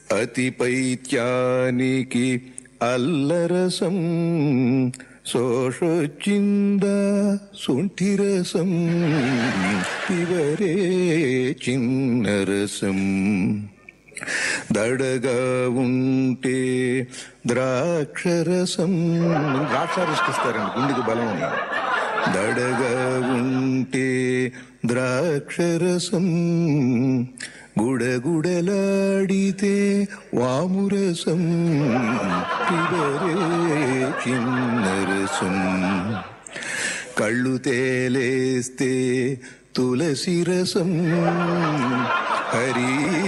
అతి పైత్యానికి అల్లరసం శోషొచ్చింద శుంఠిరసం ఇవరే చిన్నరసం దడగా ఉంటే ద్రాక్షరసం ద్రాక్షారసిస్తారండి గుండెకి బలం ఉంది దడగా ఉంటే ద్రాక్షరసం గుడగుడలాడితే వామురసం ఇవరే చిన్నరసం కళ్ళు తేలేస్తే తులసి రసం హరి